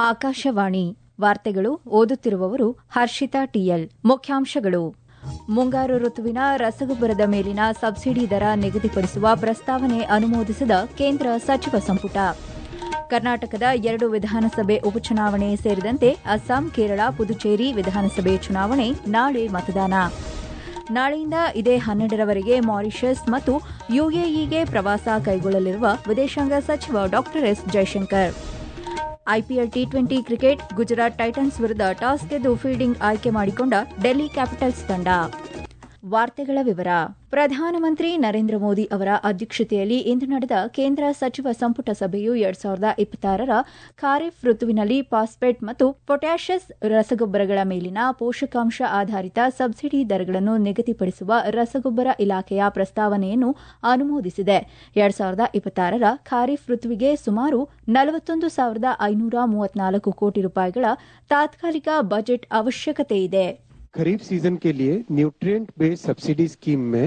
ಆಕಾಶವಾಣಿ ವಾರ್ತೆಗಳು ಓದುತ್ತಿರುವವರು ಹರ್ಷಿತಾ ಟಿಎಲ್ ಮುಖ್ಯಾಂಶಗಳು ಮುಂಗಾರು ಋತುವಿನ ರಸಗೊಬ್ಬರದ ಮೇಲಿನ ಸಬ್ಸಿಡಿ ದರ ನಿಗದಿಪಡಿಸುವ ಪ್ರಸ್ತಾವನೆ ಅನುಮೋದಿಸಿದ ಕೇಂದ್ರ ಸಚಿವ ಸಂಪುಟ ಕರ್ನಾಟಕದ ಎರಡು ವಿಧಾನಸಭೆ ಉಪಚುನಾವಣೆ ಸೇರಿದಂತೆ ಅಸ್ಸಾಂ ಕೇರಳ ಪುದುಚೇರಿ ವಿಧಾನಸಭೆ ಚುನಾವಣೆ ನಾಳೆ ಮತದಾನ ನಾಳೆಯಿಂದ ಇದೇ ಹನ್ನೆರಡರವರೆಗೆ ಮಾರಿಷಸ್ ಮತ್ತು ಯುಎಇಗೆ ಪ್ರವಾಸ ಕೈಗೊಳ್ಳಲಿರುವ ವಿದೇಶಾಂಗ ಸಚಿವ ಡಾ S Jaishankar IPL T twenty cricket Gujarat titans ವಿರುದ್ಧ ಟಾಸ್ ಗೆದ್ದು ಫೀಲ್ಡಿಂಗ್ ಆಯ್ಕೆ ಮಾಡಿಕೊಂಡ ಡೆಲ್ಲಿ ಕ್ಯಾಪಿಟಲ್ಸ್ ತಂಡ ವಾರ್ತೆಗಳ ವಿವರ ಪ್ರಧಾನಮಂತ್ರಿ ನರೇಂದ್ರ ಮೋದಿ ಅವರ ಅಧ್ಯಕ್ಷತೆಯಲ್ಲಿ ಇಂದು ನಡೆದ ಕೇಂದ್ರ ಸಚಿವ ಸಂಪುಟ ಸಭೆಯು ಎರಡ್ ಸಾವಿರದ ಇಪ್ಪತ್ತಾರರ ಖಾರಿಫ್ ಋತುವಿನಲ್ಲಿ ಫಾಸ್ಫೇಟ್ ಮತ್ತು ಪೊಟ್ಯಾಷಸ್ ರಸಗೊಬ್ಬರಗಳ ಮೇಲಿನ ಪೋಷಕಾಂಶ ಆಧಾರಿತ ಸಬ್ಸಿಡಿ ದರಗಳನ್ನು ನಿಗದಿಪಡಿಸುವ ರಸಗೊಬ್ಬರ ಇಲಾಖೆಯ ಪ್ರಸ್ತಾವನೆಯನ್ನು ಅನುಮೋದಿಸಿದೆ ಎರಡ್ ಸಾವಿರದ ಇಪ್ಪತ್ತಾರರ ಖಾರಿಫ್ ಋತುವಿಗೆ ಸುಮಾರು ನಲವತ್ತೊಂದು ಸಾವಿರದ ಐನೂರ ಮೂವತ್ನಾಲ್ಕು ಕೋಟಿ ರೂಪಾಯಿಗಳ ತಾತ್ಕಾಲಿಕ ಬಜೆಟ್ ಅವಶ್ಯಕತೆಯಿದೆ खरीफ सीजन के लिए न्यूट्रिएंट बेस्ड सब्सिडी स्कीम में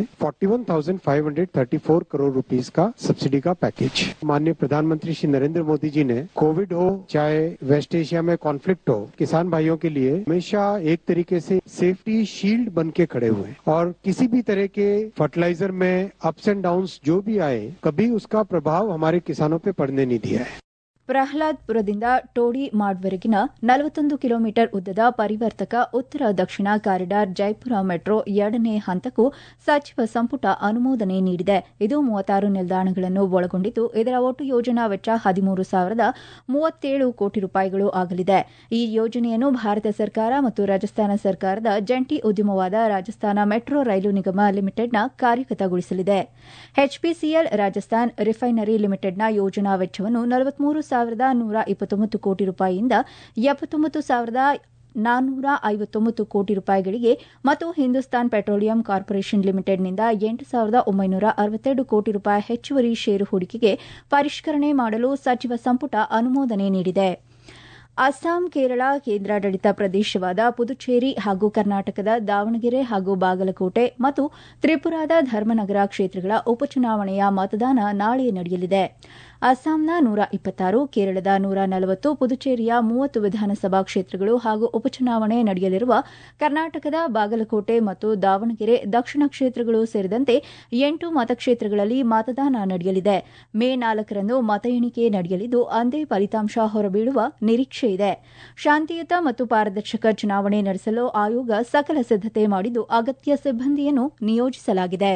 41,534 करोड़ रुपीस का सब्सिडी का पैकेज माननीय प्रधानमंत्री श्री नरेंद्र मोदी जी ने कोविड हो चाहे वेस्ट एशिया में कॉन्फ्लिक्ट हो किसान भाइयों के लिए हमेशा एक तरीके से सेफ्टी शील्ड बन के खड़े हुए और किसी भी तरह के फर्टिलाइजर में अप्स एंड डाउन जो भी आए कभी उसका प्रभाव हमारे किसानों पे पड़ने नहीं दिया है ಪ್ರಹ್ಲಾದ್ಪುರದಿಂದ ಟೋಡಿ ಮಾಡ್ವರೆಗಿನ ನಲವತ್ತೊಂದು ಕಿಲೋಮೀಟರ್ ಉದ್ದದ ಪರಿವರ್ತಕ ಉತ್ತರ ದಕ್ಷಿಣ ಕಾರಿಡಾರ್ ಜೈಪುರ ಮೆಟ್ರೋ ಎರಡನೇ ಹಂತಕ್ಕೂ ಸಚಿವ ಸಂಪುಟ ಅನುಮೋದನೆ ನೀಡಿದೆ ಇದು ಮೂವತ್ತಾರು ನಿಲ್ದಾಣಗಳನ್ನು ಒಳಗೊಂಡಿದ್ದು ಇದರ ಒಟ್ಟು ಯೋಜನಾ ವೆಚ್ಚ ಹದಿಮೂರು ಸಾವಿರದ ಮೂವತ್ತೇಳು ಕೋಟಿ ರೂಪಾಯಿಗಳು ಆಗಲಿದೆ ಈ ಯೋಜನೆಯನ್ನು ಭಾರತ ಸರ್ಕಾರ ಮತ್ತು ರಾಜಸ್ಥಾನ ಸರ್ಕಾರದ ಜಂಟಿ ಉದ್ಯಮವಾದ ರಾಜಸ್ಥಾನ ಮೆಟ್ರೋ ರೈಲು ನಿಗಮ ಲಿಮಿಟೆಡ್ನ ಕಾರ್ಯಗತಗೊಳಿಸಲಿದೆ ಎಚ್ಪಿಸಿಎಲ್ ರಾಜಸ್ಥಾನ್ ರಿಫೈನರಿ ಲಿಮಿಟೆಡ್ನ ಯೋಜನಾ ವೆಚ್ಚವನ್ನು ನಲವತ್ಮೂರು ಸಾವಿರದ ನೂರ ಇಪ್ಪತ್ತೊಂಬತ್ತು ಕೋಟಿ ರೂಪಾಯಿಯಿಂದ ಎಪ್ಪತ್ತೊಂಬತ್ತು ಸಾವಿರದ ನಾನ್ನೂರ ಐವತ್ತೊಂಬತ್ತು ಕೋಟಿ ರೂಪಾಯಿಗಳಿಗೆ ಮತ್ತು ಹಿಂದೂಸ್ತಾನ್ ಪೆಟ್ರೋಲಿಯಂ ಕಾರ್ಪೊರೇಷನ್ ಲಿಮಿಟೆಡ್ನಿಂದ ಎಂಟು ಸಾವಿರದ ಒಂಬೈನೂರ ಅರವತ್ತೆರಡು ಕೋಟಿ ರೂಪಾಯಿ ಹೆಚ್ಚುವರಿ ಷೇರು ಹೂಡಿಕೆಗೆ ಪರಿಷ್ಕರಣೆ ಮಾಡಲು ಸಚಿವ ಸಂಪುಟ ಅನುಮೋದನೆ ನೀಡಿದೆ ಅಸ್ಸಾಂ ಕೇರಳ ಕೇಂದ್ರಾಡಳಿತ ಪ್ರದೇಶವಾದ ಪುದುಚೇರಿ ಹಾಗೂ ಕರ್ನಾಟಕದ ದಾವಣಗೆರೆ ಹಾಗೂ ಬಾಗಲಕೋಟೆ ಮತ್ತು ತ್ರಿಪುರಾದ ಧರ್ಮನಗರ ಕ್ಷೇತ್ರಗಳ ಉಪಚುನಾವಣೆಯ ಮತದಾನ ನಾಳೆ ನಡೆಯಲಿದೆ ಅಸ್ಸಾಂನ ನೂರ ಇಪ್ಪತ್ತಾರು ಕೇರಳದ ನೂರ ನಲವತ್ತು ಪುದುಚೇರಿಯ ಮೂವತ್ತು ವಿಧಾನಸಭಾ ಕ್ಷೇತ್ರಗಳು ಹಾಗೂ ಉಪಚುನಾವಣೆ ನಡೆಯಲಿರುವ ಕರ್ನಾಟಕದ ಬಾಗಲಕೋಟೆ ಮತ್ತು ದಾವಣಗೆರೆ ದಕ್ಷಿಣ ಕ್ಷೇತ್ರಗಳು ಸೇರಿದಂತೆ ಎಂಟು ಮತಕ್ಷೇತ್ರಗಳಲ್ಲಿ ಮತದಾನ ನಡೆಯಲಿದೆ ಮೇ ನಾಲ್ಕರಂದು ಮತ ಎಣಿಕೆ ನಡೆಯಲಿದ್ದು ಅಂದೇ ಫಲಿತಾಂಶ ಹೊರಬೀಳುವ ನಿರೀಕ್ಷೆಯಿದೆ ಶಾಂತಿಯುತ ಮತ್ತು ಪಾರದರ್ಶಕ ಚುನಾವಣೆ ನಡೆಸಲು ಆಯೋಗ ಸಕಲ ಸಿದ್ದತೆ ಮಾಡಿದ್ದು ಅಗತ್ಯ ಸಿಬ್ಬಂದಿಯನ್ನು ನಿಯೋಜಿಸಲಾಗಿದೆ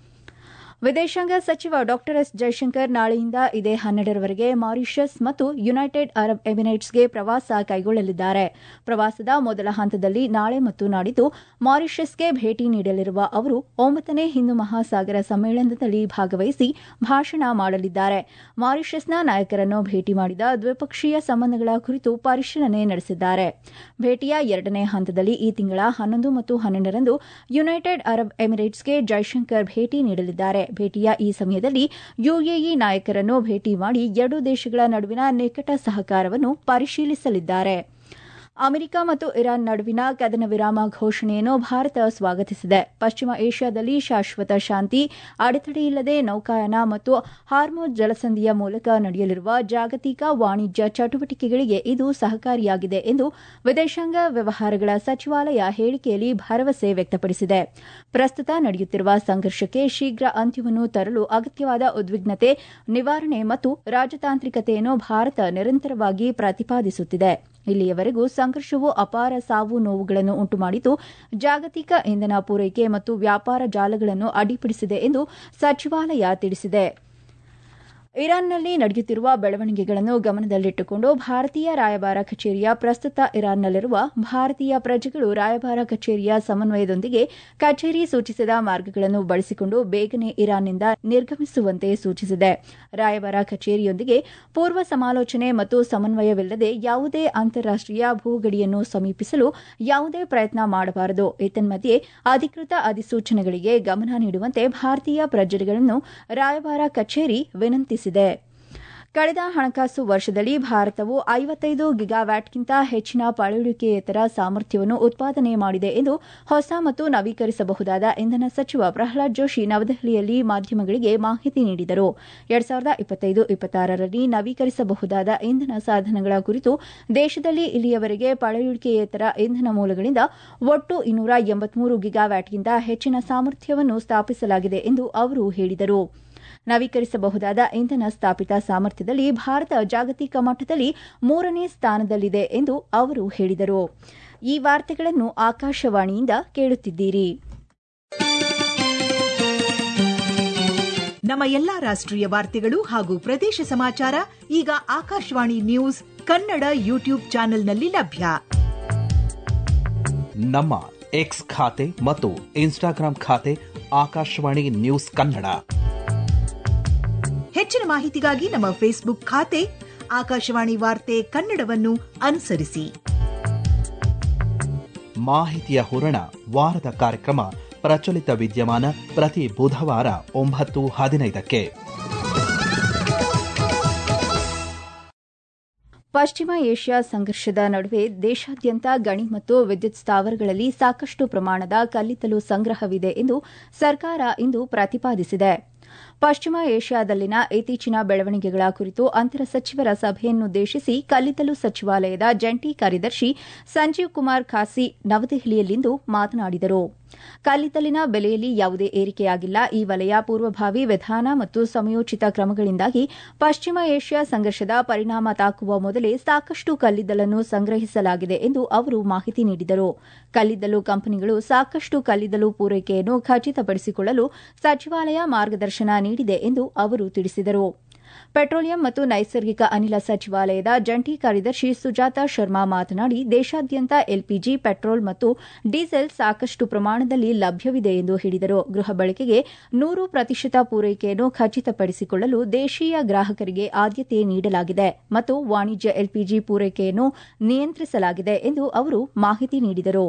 ವಿದೇಶಾಂಗ ಸಚಿವ ಡಾ ಎಸ್ ಜೈಶಂಕರ್ ನಾಳೆಯಿಂದ ಇದೇ ಹನ್ನೆರಡರವರೆಗೆ ಮಾರಿಷಸ್ ಮತ್ತು ಯುನೈಟೆಡ್ ಅರಬ್ ಎಮಿರೇಟ್ಸ್ಗೆ ಪ್ರವಾಸ ಕೈಗೊಳ್ಳಲಿದ್ದಾರೆ ಪ್ರವಾಸದ ಮೊದಲ ಹಂತದಲ್ಲಿ ನಾಳೆ ಮತ್ತು ನಾಡಿದ್ದು ಮಾರಿಷಸ್ಗೆ ಭೇಟಿ ನೀಡಲಿರುವ ಅವರು ಒಂಬತ್ತನೇ ಹಿಂದೂ ಮಹಾಸಾಗರ ಸಮ್ಮೇಳನದಲ್ಲಿ ಭಾಗವಹಿಸಿ ಭಾಷಣ ಮಾಡಲಿದ್ದಾರೆ ಮಾರಿಷಸ್ನ ನಾಯಕರನ್ನು ಭೇಟಿ ಮಾಡಿದ ದ್ವಿಪಕ್ಷೀಯ ಸಂಬಂಧಗಳ ಕುರಿತು ಪರಿಶೀಲನೆ ನಡೆಸಿದ್ದಾರೆ ಭೇಟಿಯ ಎರಡನೇ ಹಂತದಲ್ಲಿ ಈ ತಿಂಗಳ ಹನ್ನೊಂದು ಮತ್ತು ಹನ್ನೆರಡರಂದು ಯುನೈಟೆಡ್ ಅರಬ್ ಎಮಿರೇಟ್ಸ್ಗೆ ಜೈಶಂಕರ್ ಭೇಟಿ ನೀಡಲಿದ್ದಾರೆ ಭೇಟಿಯ ಈ ಸಮಯದಲ್ಲಿ ಯುಎಇ ನಾಯಕರನ್ನು ಭೇಟಿ ಮಾಡಿ ಎರಡೂ ದೇಶಗಳ ನಡುವಿನ ನಿಕಟ ಸಹಕಾರವನ್ನು ಪರಿಶೀಲಿಸಲಿದ್ದಾರೆ ಅಮೆರಿಕ ಮತ್ತು ಇರಾನ್ ನಡುವಿನ ಕದನ ವಿರಾಮ ಘೋಷಣೆಯನ್ನು ಭಾರತ ಸ್ವಾಗತಿಸಿದೆ ಪಶ್ಚಿಮ ಏಷ್ಯಾದಲ್ಲಿ ಶಾಶ್ವತ ಶಾಂತಿ ಅಡೆತಡೆಯಿಲ್ಲದೆ ನೌಕಾಯಾನ ಮತ್ತು ಹಾರ್ಮೋಜ್ ಜಲಸಂಧಿಯ ಮೂಲಕ ನಡೆಯಲಿರುವ ಜಾಗತಿಕ ವಾಣಿಜ್ಯ ಚಟುವಟಿಕೆಗಳಿಗೆ ಇದು ಸಹಕಾರಿಯಾಗಿದೆ ಎಂದು ವಿದೇಶಾಂಗ ವ್ಯವಹಾರಗಳ ಸಚಿವಾಲಯ ಹೇಳಿಕೆಯಲ್ಲಿ ಭರವಸೆ ವ್ಯಕ್ತಪಡಿಸಿದೆ ಪ್ರಸ್ತುತ ನಡೆಯುತ್ತಿರುವ ಸಂಘರ್ಷಕ್ಕೆ ಶೀಘ್ರ ಅಂತ್ಯವನ್ನು ತರಲು ಅಗತ್ಯವಾದ ಉದ್ವಿಗ್ನತೆ ನಿವಾರಣೆ ಮತ್ತು ರಾಜತಾಂತ್ರಿಕತೆಯನ್ನು ಭಾರತ ನಿರಂತರವಾಗಿ ಪ್ರತಿಪಾದಿಸುತ್ತಿದೆ ಇಲ್ಲಿಯವರೆಗೂ ಸಂಘರ್ಷವು ಅಪಾರ ಸಾವು ನೋವುಗಳನ್ನು ಉಂಟುಮಾಡಿದ್ದು ಜಾಗತಿಕ ಇಂಧನ ಪೂರೈಕೆ ಮತ್ತು ವ್ಯಾಪಾರ ಜಾಲಗಳನ್ನು ಅಡ್ಡಿಪಡಿಸಿದೆ ಎಂದು ಸಚಿವಾಲಯ ತಿಳಿಸಿದೆ ಇರಾನ್ನಲ್ಲಿ ನಡೆಯುತ್ತಿರುವ ಬೆಳವಣಿಗೆಗಳನ್ನು ಗಮನದಲ್ಲಿಟ್ಟುಕೊಂಡು ಭಾರತೀಯ ರಾಯಭಾರ ಕಚೇರಿಯ ಪ್ರಸ್ತುತ ಇರಾನ್ನಲ್ಲಿರುವ ಭಾರತೀಯ ಪ್ರಜೆಗಳು ರಾಯಭಾರ ಕಚೇರಿಯ ಸಮನ್ವಯದೊಂದಿಗೆ ಕಚೇರಿ ಸೂಚಿಸಿದ ಮಾರ್ಗಗಳನ್ನು ಬಳಸಿಕೊಂಡು ಬೇಗನೆ ಇರಾನ್ನಿಂದ ನಿರ್ಗಮಿಸುವಂತೆ ಸೂಚಿಸಿದೆ ರಾಯಭಾರ ಕಚೇರಿಯೊಂದಿಗೆ ಪೂರ್ವ ಸಮಾಲೋಚನೆ ಮತ್ತು ಸಮನ್ವಯವಿಲ್ಲದೆ ಯಾವುದೇ ಅಂತಾರಾಷ್ಟೀಯ ಭೂಗಡಿಯನ್ನು ಸಮೀಪಿಸಲು ಯಾವುದೇ ಪ್ರಯತ್ನ ಮಾಡಬಾರದು ಏತನ್ಮಧ್ಯೆ ಅಧಿಕೃತ ಅಧಿಸೂಚನೆಗಳಿಗೆ ಗಮನ ನೀಡುವಂತೆ ಭಾರತೀಯ ಪ್ರಜೆಗಳನ್ನು ರಾಯಭಾರ ಕಚೇರಿ ವಿನಂತಿಸಿದೆ ಕಳೆದ ಹಣಕಾಸು ವರ್ಷದಲ್ಲಿ ಭಾರತವು ಐವತ್ತೈದು ಗಿಗಾವ್ಯಾಟ್ಗಿಂತ ಹೆಚ್ಚಿನ ಪಳೆಯುಳಿಕೆಯೇತರ ಸಾಮರ್ಥ್ಯವನ್ನು ಉತ್ಪಾದನೆ ಮಾಡಿದೆ ಎಂದು ಹೊಸ ಮತ್ತು ನವೀಕರಿಸಬಹುದಾದ ಇಂಧನ ಸಚಿವ ಪ್ರಹ್ಲಾದ್ ಜೋಶಿ ನವದೆಹಲಿಯಲ್ಲಿ ಮಾಧ್ಯಮಗಳಿಗೆ ಮಾಹಿತಿ ನೀಡಿದರು ಎರಡ್ ಸಾವಿರದ ಇಪ್ಪತ್ತೈದು ಇಪ್ಪತ್ತಾರರಲ್ಲಿ ನವೀಕರಿಸಬಹುದಾದ ಇಂಧನ ಸಾಧನಗಳ ಕುರಿತು ದೇಶದಲ್ಲಿ ಇಲ್ಲಿಯವರೆಗೆ ಪಳೆಯುಳಿಕೆಯೇತರ ಇಂಧನ ಮೂಲಗಳಿಂದ ಒಟ್ಟು ಇನ್ನೂರ ಎಂಬತ್ಮೂರು ಗಿಗಾವ್ಯಾಟ್ಗಿಂತ ಹೆಚ್ಚಿನ ಸಾಮರ್ಥ್ಯವನ್ನು ಸ್ಥಾಪಿಸಲಾಗಿದೆ ಎಂದು ಅವರು ಹೇಳಿದರು ನವೀಕರಿಸಬಹುದಾದ ಇಂಧನ ಸ್ಥಾಪಿತ ಸಾಮರ್ಥ್ಯದಲ್ಲಿ ಭಾರತ ಜಾಗತಿಕ ಮಟ್ಟದಲ್ಲಿ ಮೂರನೇ ಸ್ಥಾನದಲ್ಲಿದೆ ಎಂದು ಅವರು ಹೇಳಿದರು ಈ ವಾರ್ತೆಗಳನ್ನು ಆಕಾಶವಾಣಿಯಿಂದ ಕೇಳುತ್ತಿದ್ದೀರಿ ನಮ್ಮ ಎಲ್ಲಾ ರಾಷ್ಟ್ರೀಯ ವಾರ್ತೆಗಳು ಹಾಗೂ ಪ್ರದೇಶ ಸಮಾಚಾರ ಈಗ ಆಕಾಶವಾಣಿ ನ್ಯೂಸ್ ಕನ್ನಡ ಯೂಟ್ಯೂಬ್ ಚಾನೆಲ್ನಲ್ಲಿ ಲಭ್ಯ ನಮ್ಮ ಎಕ್ಸ್ ಖಾತೆ ಮತ್ತು ಇನ್ಸ್ಟಾಗ್ರಾಂ ಖಾತೆ ಆಕಾಶವಾಣಿ ನ್ಯೂಸ್ ಕನ್ನಡ ಹೆಚ್ಚಿನ ಮಾಹಿತಿಗಾಗಿ ನಮ್ಮ ಫೇಸ್ಬುಕ್ ಖಾತೆ ಆಕಾಶವಾಣಿ ವಾರ್ತೆ ಕನ್ನಡವನ್ನು ಅನುಸರಿಸಿ ಮಾಹಿತಿಯ ಹೂರಣ ವಾರದ ಕಾರ್ಯಕ್ರಮ ಪ್ರಚಲಿತ ವಿದ್ಯಮಾನ ಪ್ರತಿ ಬುಧವಾರ ಒಂಬತ್ತು ಹದಿನೈದಕ್ಕೆ ಪಶ್ಚಿಮ ಏಷ್ಯಾ ಸಂಘರ್ಷದ ನಡುವೆ ದೇಶಾದ್ಯಂತ ಗಣಿ ಮತ್ತು ವಿದ್ಯುತ್ ಸ್ಥಾವರಗಳಲ್ಲಿ ಸಾಕಷ್ಟು ಪ್ರಮಾಣದ ಕಲ್ಲಿದ್ದಲು ಸಂಗ್ರಹವಿದೆ ಎಂದು ಸರ್ಕಾರ ಇಂದು ಪ್ರತಿಪಾದಿಸಿದೆ ಪಶ್ಚಿಮ ಏಷ್ಯಾದಲ್ಲಿನ ಇತ್ತೀಚಿನ ಬೆಳವಣಿಗೆಗಳ ಕುರಿತು ಅಂತರ ಸಚಿವರ ಸಭೆಯನ್ನುದ್ದೇಶಿಸಿ ಕಲ್ಲಿದ್ದಲು ಸಚಿವಾಲಯದ ಜಂಟಿ ಕಾರ್ಯದರ್ಶಿ ಸಂಜೀವ್ ಕುಮಾರ್ ಖಾಸಿ ನವದೆಹಲಿಯಲ್ಲಿಂದು ಮಾತನಾಡಿದರು ಕಲ್ಲಿದ್ದಲಿನ ಬೆಲೆಯಲ್ಲಿ ಯಾವುದೇ ಏರಿಕೆಯಾಗಿಲ್ಲ ಈ ವಲಯ ಪೂರ್ವಭಾವಿ ವಿಧಾನ ಮತ್ತು ಸಮಯೋಚಿತ ಕ್ರಮಗಳಿಂದಾಗಿ ಪಶ್ಚಿಮ ಏಷ್ಯಾ ಸಂಘರ್ಷದ ಪರಿಣಾಮ ತಾಕುವ ಮೊದಲೇ ಸಾಕಷ್ಟು ಕಲ್ಲಿದ್ದಲನ್ನು ಸಂಗ್ರಹಿಸಲಾಗಿದೆ ಎಂದು ಅವರು ಮಾಹಿತಿ ನೀಡಿದರು ಕಲ್ಲಿದ್ದಲು ಕಂಪನಿಗಳು ಸಾಕಷ್ಟು ಕಲ್ಲಿದ್ದಲು ಪೂರೈಕೆಯನ್ನು ಖಚಿತಪಡಿಸಿಕೊಳ್ಳಲು ಸಚಿವಾಲಯ ಮಾರ್ಗದರ್ಶನ ನೀಡಿದೆ ಎಂದು ಅವರು ತಿಳಿಸಿದರು ಪೆಟ್ರೋಲಿಯಂ ಮತ್ತು ನೈಸರ್ಗಿಕ ಅನಿಲ ಸಚಿವಾಲಯದ ಜಂಟಿ ಕಾರ್ಯದರ್ಶಿ ಸುಜಾತಾ ಶರ್ಮಾ ಮಾತನಾಡಿ ದೇಶಾದ್ಯಂತ ಎಲ್ಪಿಜಿ ಪೆಟ್ರೋಲ್ ಮತ್ತು ಡೀಸೆಲ್ ಸಾಕಷ್ಟು ಪ್ರಮಾಣದಲ್ಲಿ ಲಭ್ಯವಿದೆ ಎಂದು ಹೇಳಿದರು ಗೃಹ ಬಳಕೆಗೆ ನೂರು ಪ್ರತಿಶತ ಪೂರೈಕೆಯನ್ನು ಖಚಿತಪಡಿಸಿಕೊಳ್ಳಲು ದೇಶೀಯ ಗ್ರಾಹಕರಿಗೆ ಆದ್ಯತೆ ನೀಡಲಾಗಿದೆ ಮತ್ತು ವಾಣಿಜ್ಯ ಎಲ್ಪಿಜಿ ಪೂರೈಕೆಯನ್ನು ನಿಯಂತ್ರಿಸಲಾಗಿದೆ ಎಂದು ಅವರು ಮಾಹಿತಿ ನೀಡಿದರು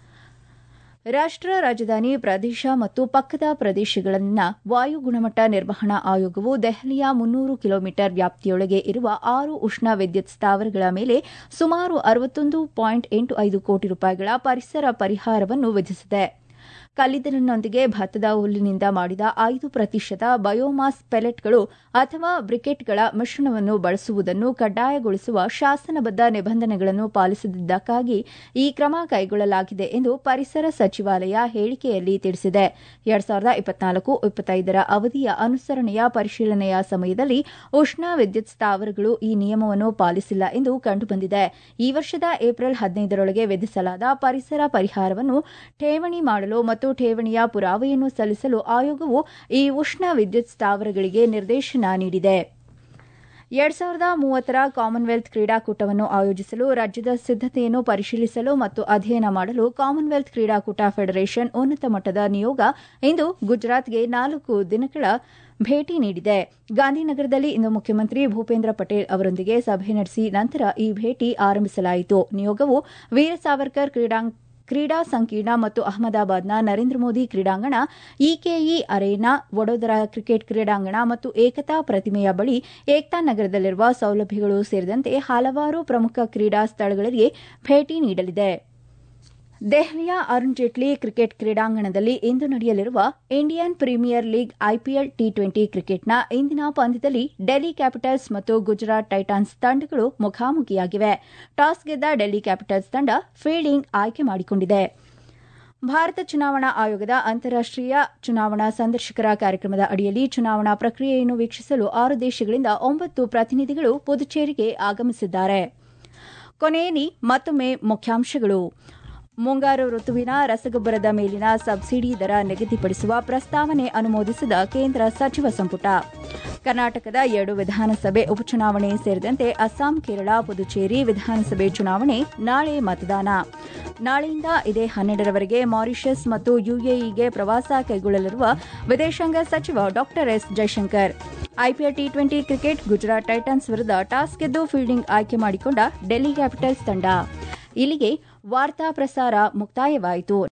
ರಾಷ್ಟ್ರ ರಾಜಧಾನಿ ಪ್ರದೇಶ ಮತ್ತು ಪಕ್ಕದ ಪ್ರದೇಶಗಳಲ್ಲಿನ ವಾಯು ಗುಣಮಟ್ಟ ನಿರ್ವಹಣಾ ಆಯೋಗವು ದೆಹಲಿಯ ಮುನ್ನೂರು ಕಿಲೋಮೀಟರ್ ವ್ಯಾಪ್ತಿಯೊಳಗೆ ಇರುವ ಆರು ಉಷ್ಣ ವಿದ್ಯುತ್ ಸ್ಥಾವರಗಳ ಮೇಲೆ ಸುಮಾರು ಅರವತ್ತೊಂದು ಪಾಯಿಂಟ್ ಎಂಟು ಐದು ಕೋಟಿ ರೂಪಾಯಿಗಳ ಪರಿಸರ ಪರಿಹಾರವನ್ನು ವಿಧಿಸಿದೆ ಕಲ್ಲಿದ್ದಲಿನೊಂದಿಗೆ ಭತ್ತದ ಹುಲ್ಲಿನಿಂದ ಮಾಡಿದ ಐದು ಪ್ರತಿಶತ ಬಯೋಮಾಸ್ ಪೆಲೆಟ್ಗಳು ಅಥವಾ ಬ್ರಿಕೆಟ್ಗಳ ಮಿಶ್ರಣವನ್ನು ಬಳಸುವುದನ್ನು ಕಡ್ಡಾಯಗೊಳಿಸುವ ಶಾಸನಬದ್ದ ನಿಬಂಧನೆಗಳನ್ನು ಪಾಲಿಸದಿದ್ದಕ್ಕಾಗಿ ಈ ಕ್ರಮ ಕೈಗೊಳ್ಳಲಾಗಿದೆ ಎಂದು ಪರಿಸರ ಸಚಿವಾಲಯ ಹೇಳಿಕೆಯಲ್ಲಿ ತಿಳಿಸಿದೆ ಎರಡ್ ಸಾವಿರದ ಇಪ್ಪತ್ನಾಲ್ಕು ಇಪ್ಪತ್ತೈದರ ಅವಧಿಯ ಅನುಸರಣೆಯ ಪರಿಶೀಲನೆಯ ಸಮಯದಲ್ಲಿ ಉಷ್ಣ ವಿದ್ಯುತ್ ಸ್ಥಾವರಗಳು ಈ ನಿಯಮವನ್ನು ಪಾಲಿಸಿಲ್ಲ ಎಂದು ಕಂಡುಬಂದಿದೆ ಈ ವರ್ಷದ ಏಪ್ರಿಲ್ ಹದಿನೈದರೊಳಗೆ ವಿಧಿಸಲಾದ ಪರಿಸರ ಪರಿಹಾರವನ್ನು ಠೇವಣಿ ಮಾಡಲು ಮತ್ತು ಠೇವಣಿಯ ಪುರಾವೆಯನ್ನು ಸಲ್ಲಿಸಲು ಆಯೋಗವು ಈ ಉಷ್ಣ ವಿದ್ಯುತ್ ಸ್ಥಾವರಗಳಿಗೆ ನಿರ್ದೇಶನ ನೀಡಿದೆ ಎರಡ್ ಸಾವಿರದ ಮೂವತ್ತರ ಕಾಮನ್ವೆಲ್ತ್ ಕ್ರೀಡಾಕೂಟವನ್ನು ಆಯೋಜಿಸಲು ರಾಜ್ಯದ ಸಿದ್ದತೆಯನ್ನು ಪರಿಶೀಲಿಸಲು ಮತ್ತು ಅಧ್ಯಯನ ಮಾಡಲು ಕಾಮನ್ವೆಲ್ತ್ ಕ್ರೀಡಾಕೂಟ ಫೆಡರೇಷನ್ ಉನ್ನತ ಮಟ್ಟದ ನಿಯೋಗ ಇಂದು ಗುಜರಾತ್ಗೆ ನಾಲ್ಕು ದಿನಗಳ ಭೇಟಿ ನೀಡಿದೆ ಗಾಂಧಿನಗರದಲ್ಲಿ ಇಂದು ಮುಖ್ಯಮಂತ್ರಿ ಭೂಪೇಂದ್ರ ಪಟೇಲ್ ಅವರೊಂದಿಗೆ ಸಭೆ ನಡೆಸಿ ನಂತರ ಈ ಭೇಟಿ ಆರಂಭಿಸಲಾಯಿತು ನಿಯೋಗವು ವೀರ ಸಾವರ್ಕರ್ ಕ್ರೀಡಾಂಗ ಕ್ರೀಡಾ ಸಂಕೀರ್ಣ ಮತ್ತು ಅಹಮದಾಬಾದ್ನ ನರೇಂದ್ರ ಮೋದಿ ಕ್ರೀಡಾಂಗಣ ಇಕೆಇ ಅರೇನಾ ವಡೋದರ ಕ್ರಿಕೆಟ್ ಕ್ರೀಡಾಂಗಣ ಮತ್ತು ಏಕತಾ ಪ್ರತಿಮೆಯ ಬಳಿ ಏಕ್ತಾ ನಗರದಲ್ಲಿರುವ ಸೌಲಭ್ಯಗಳು ಸೇರಿದಂತೆ ಹಲವಾರು ಪ್ರಮುಖ ಕ್ರೀಡಾ ಸ್ಥಳಗಳಿಗೆ ಭೇಟಿ ನೀಡಲಿದೆ ದೆಹಲಿಯ ಅರುಣ್ ಜೇಟ್ಲಿ ಕ್ರಿಕೆಟ್ ಕ್ರೀಡಾಂಗಣದಲ್ಲಿ ಇಂದು ನಡೆಯಲಿರುವ Indian premier league IPL T twenty ಕ್ರಿಕೆಟ್ನ ಇಂದಿನ ಪಂದ್ಯದಲ್ಲಿ ಡೆಲ್ಲಿ ಕ್ಯಾಪಿಟಲ್ಸ್ ಮತ್ತು ಗುಜರಾತ್ ಟೈಟಾನ್ಸ್ ತಂಡಗಳು ಮುಖಾಮುಖಿಯಾಗಿವೆ ಟಾಸ್ ಗೆದ್ದ ಡೆಲ್ಲಿ ಕ್ಯಾಪಿಟಲ್ಸ್ ತಂಡ ಫೀಲ್ಡಿಂಗ್ ಆಯ್ಕೆ ಮಾಡಿಕೊಂಡಿದೆ ಭಾರತ ಚುನಾವಣಾ ಆಯೋಗದ ಅಂತಾರಾಷ್ಟೀಯ ಚುನಾವಣಾ ಸಂದರ್ಶಕರ ಕಾರ್ಯಕ್ರಮದ ಅಡಿಯಲ್ಲಿ ಚುನಾವಣಾ ಪ್ರಕ್ರಿಯೆಯನ್ನು ವೀಕ್ಷಿಸಲು ಆರು ದೇಶಗಳಿಂದ ಒಂಬತ್ತು ಪ್ರತಿನಿಧಿಗಳು ಪುದುಚೇರಿಗೆ ಆಗಮಿಸಿದ್ದಾರೆ ಕೊನೆಯಲ್ಲಿ ಮತ್ತೊಮ್ಮೆ ಮುಖ್ಯಾಂಶಗಳು ಮುಂಗಾರು ಋತುವಿನ ರಸಗೊಬ್ಬರದ ಮೇಲಿನ ಸಬ್ಸಿಡಿ ದರ ನಿಗದಿಪಡಿಸುವ ಪ್ರಸ್ತಾವನೆ ಅನುಮೋದಿಸಿದ ಕೇಂದ್ರ ಸಚಿವ ಸಂಪುಟ ಕರ್ನಾಟಕದ ಎರಡು ವಿಧಾನಸಭೆ ಉಪಚುನಾವಣೆ ಸೇರಿದಂತೆ ಅಸ್ಸಾಂ ಕೇರಳ ಪುದುಚೇರಿ ವಿಧಾನಸಭೆ ಚುನಾವಣೆ ನಾಳೆ ಮತದಾನ ನಾಳೆಯಿಂದ ಇದೇ ಹನ್ನೆರಡರವರೆಗೆ ಮಾರಿಷಸ್ ಮತ್ತು ಯುಎಇಗೆ ಪ್ರವಾಸ ಕೈಗೊಳ್ಳಲಿರುವ ವಿದೇಶಾಂಗ ಸಚಿವ ಡಾ S Jaishankar IPL T twenty cricket Gujarat titans ವಿರುದ್ಧ ಟಾಸ್ ಗೆದ್ದು ಫೀಲ್ಡಿಂಗ್ ಆಯ್ಕೆ ಮಾಡಿಕೊಂಡ ಡೆಲ್ಲಿ ಕ್ಯಾಪಿಟಲ್ಸ್ ತಂಡ ಇಲ್ಲಿಗೆ ವಾರ್ತಾ ಪ್ರಸಾರ ಮುಕ್ತಾಯವಾಯಿತು